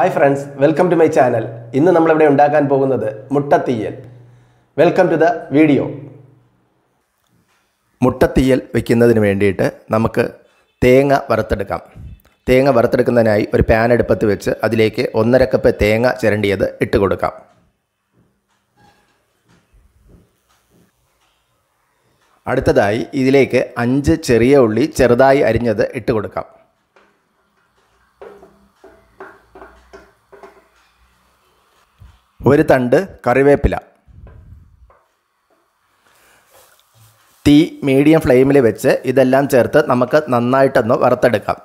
hi friends welcome to my channel ഇന്ന് നമ്മളിവിടെ ഉണ്ടാക്കാൻ പോകുന്നത് മുട്ടത്തീയൽ വെൽക്കം ടു ദ വീഡിയോ മുട്ടത്തീയൽ വെക്കുന്നതിന് വേണ്ടിയിട്ട് നമുക്ക് തേങ്ങ വറുത്തെടുക്കാം തേങ്ങ വറുത്തെടുക്കുന്നതിനായി ഒരു പാൻ അടുപ്പത്ത് വെച്ച് അതിലേക്ക് ഒന്നര കപ്പ് തേങ്ങ ചിരണ്ടിയത് ഇട്ട് കൊടുക്കാം അടുത്തതായി ഇതിലേക്ക് അഞ്ച് ചെറിയ ഉള്ളി ചെറുതായി അരിഞ്ഞത് ഇട്ട് കൊടുക്കാം ഒരു തണ്ട് കറിവേപ്പില തീ മീഡിയം ഫ്ലെയിമിൽ വെച്ച് ഇതെല്ലാം ചേർത്ത് നമുക്ക് നന്നായിട്ടൊന്ന് വറുത്തെടുക്കാം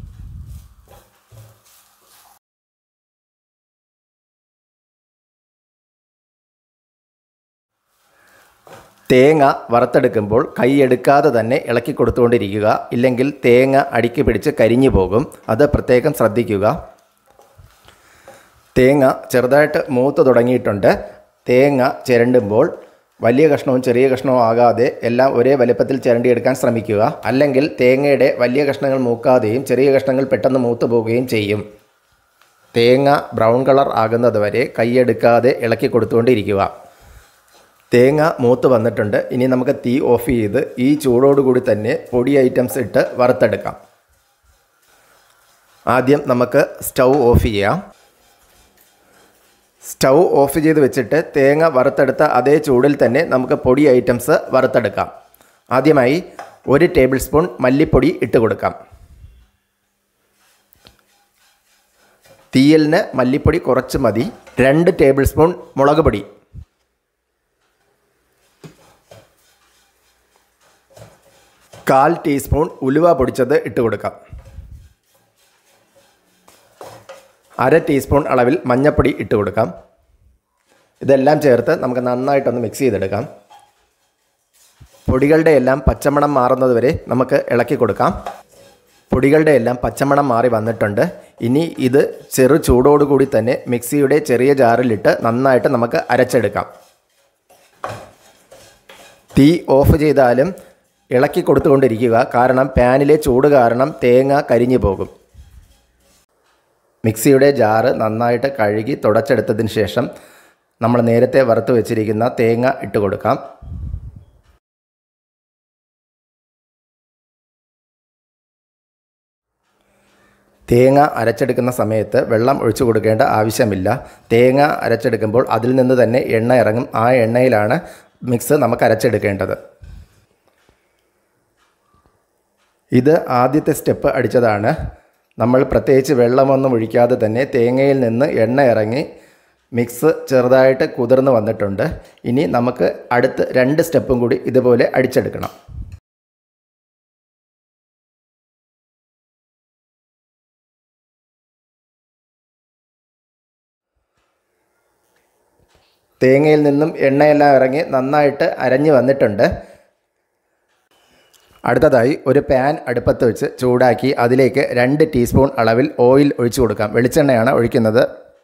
തേങ്ങ വറുത്തെടുക്കുമ്പോൾ കൈയെടുക്കാതെ തന്നെ ഇളക്കി കൊടുത്തുകൊണ്ടിരിക്കുക ഇല്ലെങ്കിൽ തേങ്ങ അടിക്ക് പിടിച്ച് കരിഞ്ഞു പോകും അത് പ്രത്യേകം ശ്രദ്ധിക്കുക തേങ്ങ ചെറുതായിട്ട് മൂത്ത് തുടങ്ങിയിട്ടുണ്ട് തേങ്ങ ചിരണ്ടുമ്പോൾ വലിയ കഷ്ണവും ചെറിയ കഷ്ണവും ആകാതെ എല്ലാം ഒരേ വലുപ്പത്തിൽ ചിരണ്ടിയെടുക്കാൻ ശ്രമിക്കുക അല്ലെങ്കിൽ തേങ്ങയുടെ വലിയ കഷ്ണങ്ങൾ മൂക്കാതെയും ചെറിയ കഷ്ണങ്ങൾ പെട്ടെന്ന് മൂത്ത് പോവുകയും ചെയ്യും തേങ്ങ ബ്രൗൺ കളർ ആകുന്നത് വരെ കൈയെടുക്കാതെ ഇളക്കി കൊടുത്തുകൊണ്ടിരിക്കുക തേങ്ങ മൂത്ത് വന്നിട്ടുണ്ട് ഇനി നമുക്ക് തീ ഓഫ് ചെയ്ത് ഈ ചൂടോടുകൂടി തന്നെ പൊടി ഐറ്റംസ് ഇട്ട് വറുത്തെടുക്കാം ആദ്യം നമുക്ക് സ്റ്റൗ ഓഫ് ചെയ്യാം സ്റ്റൗ ഓഫ് ചെയ്ത് വെച്ചിട്ട് തേങ്ങ വറുത്തെടുത്ത അതേ ചൂടിൽ തന്നെ നമുക്ക് പൊടി ഐറ്റംസ് വറുത്തെടുക്കാം ആദ്യമായി ഒരു ടേബിൾ സ്പൂൺ മല്ലിപ്പൊടി ഇട്ട് കൊടുക്കാം തീയലിന് മല്ലിപ്പൊടി കുറച്ച് മതി രണ്ട് ടേബിൾ സ്പൂൺ മുളക് പൊടി കാൽ ടീസ്പൂൺ ഉലുവ പൊടിച്ചത് ഇട്ട് കൊടുക്കാം അര ടീസ്പൂൺ അളവിൽ മഞ്ഞൾപ്പൊടി ഇട്ട് കൊടുക്കാം ഇതെല്ലാം ചേർത്ത് നമുക്ക് നന്നായിട്ടൊന്ന് മിക്സ് ചെയ്തെടുക്കാം പൊടികളുടെ എല്ലാം പച്ചമണം മാറുന്നത് വരെ നമുക്ക് ഇളക്കി കൊടുക്കാം പൊടികളുടെ എല്ലാം പച്ചമണം മാറി വന്നിട്ടുണ്ട് ഇനി ഇത് ചെറു ചൂടോടുകൂടി തന്നെ മിക്സിയുടെ ചെറിയ ജാറിലിട്ട് നന്നായിട്ട് നമുക്ക് അരച്ചെടുക്കാം തീ ഓഫ് ചെയ്താലും ഇളക്കി കൊടുത്തുകൊണ്ടിരിക്കുക കാരണം പാനിലെ ചൂട് കാരണം തേങ്ങ കരിഞ്ഞു പോകും മിക്സിയുടെ ജാറ് നന്നായിട്ട് കഴുകി തുടച്ചെടുത്തതിന് ശേഷം നമ്മൾ നേരത്തെ വറുത്ത് വെച്ചിരിക്കുന്ന തേങ്ങ ഇട്ട് കൊടുക്കാം തേങ്ങ അരച്ചെടുക്കുന്ന സമയത്ത് വെള്ളം ഒഴിച്ചു കൊടുക്കേണ്ട ആവശ്യമില്ല തേങ്ങ അരച്ചെടുക്കുമ്പോൾ അതിൽ നിന്ന് തന്നെ എണ്ണ ഇറങ്ങും ആ എണ്ണയിലാണ് മിക്സ് നമുക്ക് അരച്ചെടുക്കേണ്ടത് ഇത് ആദ്യത്തെ സ്റ്റെപ്പ് അടിച്ചതാണ് നമ്മൾ പ്രത്യേകിച്ച് വെള്ളമൊന്നും ഒഴിക്കാതെ തന്നെ തേങ്ങയിൽ നിന്ന് എണ്ണ ഇറങ്ങി മിക്സ് ചെറുതായിട്ട് കുതിർന്ന് വന്നിട്ടുണ്ട് ഇനി നമുക്ക് അടുത്ത് രണ്ട് സ്റ്റെപ്പും കൂടി ഇതുപോലെ അടിച്ചെടുക്കണം തേങ്ങയിൽ നിന്നും എണ്ണയെല്ലാം ഇറങ്ങി നന്നായിട്ട് അരഞ്ഞു വന്നിട്ടുണ്ട് അടുത്തതായി ഒരു പാൻ അടുപ്പത്ത് വെച്ച് ചൂടാക്കി അതിലേക്ക് രണ്ട് ടീസ്പൂൺ അളവിൽ ഓയിൽ ഒഴിച്ചു കൊടുക്കാം വെളിച്ചെണ്ണയാണ് ഒഴിക്കുന്നത്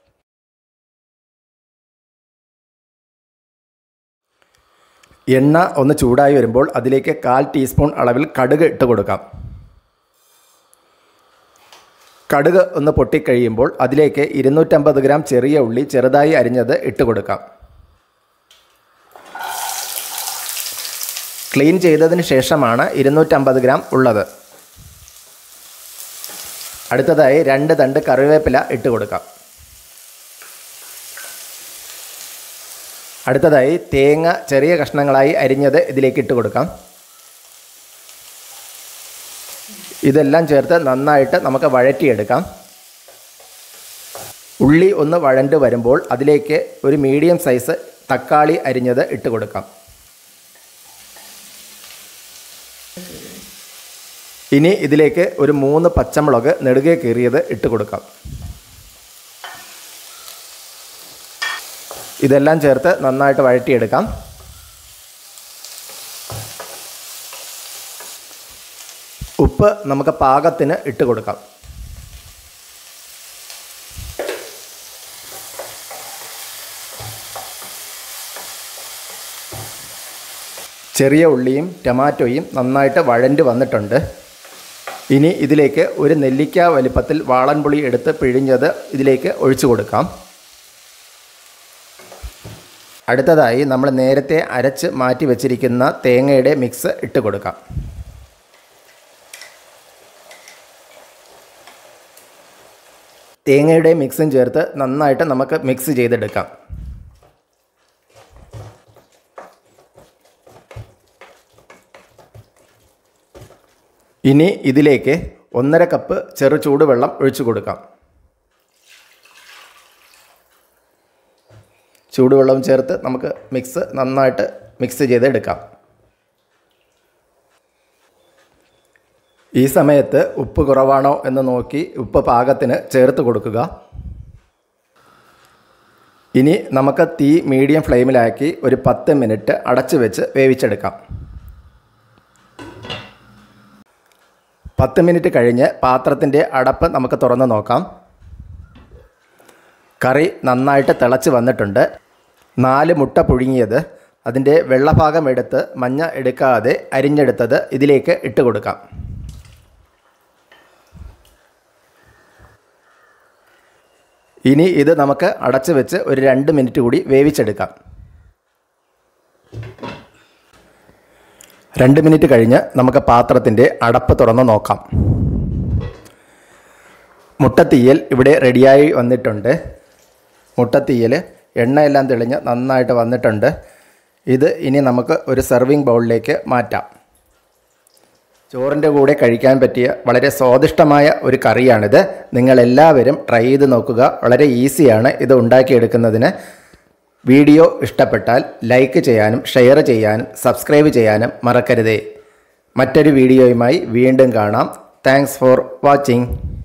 എണ്ണ ഒന്ന് ചൂടായി വരുമ്പോൾ അതിലേക്ക് കാൽ ടീസ്പൂൺ അളവിൽ കടുക് ഇട്ട് കൊടുക്കാം കടുക് ഒന്ന് പൊട്ടിക്കഴിയുമ്പോൾ അതിലേക്ക് ഇരുന്നൂറ്റമ്പത് ഗ്രാം ചെറിയ ഉള്ളി ചെറുതായി അരിഞ്ഞത് ഇട്ട് കൊടുക്കാം ക്ലീൻ ചെയ്തതിന് ശേഷമാണ് ഇരുന്നൂറ്റമ്പത് ഗ്രാം ഉള്ളത് അടുത്തതായി രണ്ട് തണ്ട് കറിവേപ്പില ഇട്ട് കൊടുക്കാം അടുത്തതായി തേങ്ങ ചെറിയ കഷ്ണങ്ങളായി അരിഞ്ഞത് ഇതിലേക്ക് ഇട്ട് കൊടുക്കാം ഇതെല്ലാം ചേർത്ത് നന്നായിട്ട് നമുക്ക് വഴറ്റിയെടുക്കാം ഉള്ളി ഒന്ന് വഴണ്ട് വരുമ്പോൾ അതിലേക്ക് ഒരു മീഡിയം സൈസ് തക്കാളി അരിഞ്ഞത് ഇട്ട് കൊടുക്കാം ഇനി ഇതിലേക്ക് ഒരു മൂന്ന് പച്ചമുളക് നെടുകെ കീറിയത് ഇട്ട് കൊടുക്കാം ഇതെല്ലാം ചേർത്ത് നന്നായിട്ട് വഴറ്റിയെടുക്കാം ഉപ്പ് നമുക്ക് പാകത്തിന് ഇട്ട് കൊടുക്കാം ചെറിയ ഉള്ളിയും ടൊമാറ്റോയും നന്നായിട്ട് വഴണ്ട് വന്നിട്ടുണ്ട് ഇനി ഇതിലേക്ക് ഒരു നെല്ലിക്ക വലിപ്പത്തിൽ വാളൻപുളി എടുത്ത് പിഴിഞ്ഞത് ഇതിലേക്ക് ഒഴിച്ചു കൊടുക്കാം അടുത്തതായി നമ്മൾ നേരത്തെ അരച്ച് മാറ്റി വെച്ചിരിക്കുന്ന തേങ്ങയുടെ മിക്സ് ഇട്ട് കൊടുക്കാം തേങ്ങയുടെ മിക്സും ചേർത്ത് നന്നായിട്ട് നമുക്ക് മിക്സ് ചെയ്തെടുക്കാം ഇനി ഇതിലേക്ക് ഒന്നര കപ്പ് ചെറു ചൂടുവെള്ളം ഒഴിച്ചു കൊടുക്കാം ചൂടുവെള്ളം ചേർത്ത് നമുക്ക് മിക്സ് നന്നായിട്ട് മിക്സ് ചെയ്തെടുക്കാം ഈ സമയത്ത് ഉപ്പ് കുറവാണോ എന്ന് നോക്കി ഉപ്പ് പാകത്തിന് ചേർത്ത് കൊടുക്കുക ഇനി നമുക്ക് തീ മീഡിയം ഫ്ലെയിമിലാക്കി ഒരു പത്ത് മിനിറ്റ് അടച്ചു വെച്ച് വേവിച്ചെടുക്കാം പത്ത് മിനിറ്റ് കഴിഞ്ഞ് പാത്രത്തിൻ്റെ അടപ്പ് നമുക്ക് തുറന്ന് നോക്കാം കറി നന്നായിട്ട് തിളച്ച് വന്നിട്ടുണ്ട് നാല് മുട്ട പുഴുങ്ങിയത് അതിൻ്റെ വെള്ളഭാഗം എടുത്ത് മഞ്ഞ എടുക്കാതെ അരിഞ്ഞെടുത്തത് ഇതിലേക്ക് ഇട്ട് കൊടുക്കാം ഇനി ഇത് നമുക്ക് അടച്ചു വെച്ച് ഒരു രണ്ട് മിനിറ്റ് കൂടി വേവിച്ചെടുക്കാം രണ്ട് മിനിറ്റ് കഴിഞ്ഞ് നമുക്ക് പാത്രത്തിൻ്റെ അടപ്പ് തുറന്ന് നോക്കാം മുട്ടത്തീയൽ ഇവിടെ റെഡിയായി വന്നിട്ടുണ്ട് മുട്ടത്തീയൽ എണ്ണയെല്ലാം തെളിഞ്ഞ് നന്നായിട്ട് വന്നിട്ടുണ്ട് ഇത് ഇനി നമുക്ക് ഒരു സെർവിങ് ബൗളിലേക്ക് മാറ്റാം ചോറിൻ്റെ കൂടെ കഴിക്കാൻ പറ്റിയ വളരെ സ്വാദിഷ്ടമായ ഒരു കറിയാണിത് നിങ്ങളെല്ലാവരും ട്രൈ ചെയ്ത് നോക്കുക വളരെ ഈസിയാണ് ഇത് ഉണ്ടാക്കിയെടുക്കുന്നതിന് വീഡിയോ ഇഷ്ടപ്പെട്ടാൽ ലൈക്ക് ചെയ്യാനും ഷെയർ ചെയ്യാനും സബ്സ്ക്രൈബ് ചെയ്യാനും മറക്കരുതേ മറ്റൊരു വീഡിയോയുമായി വീണ്ടും കാണാം താങ്ക്സ് ഫോർ വാച്ചിങ്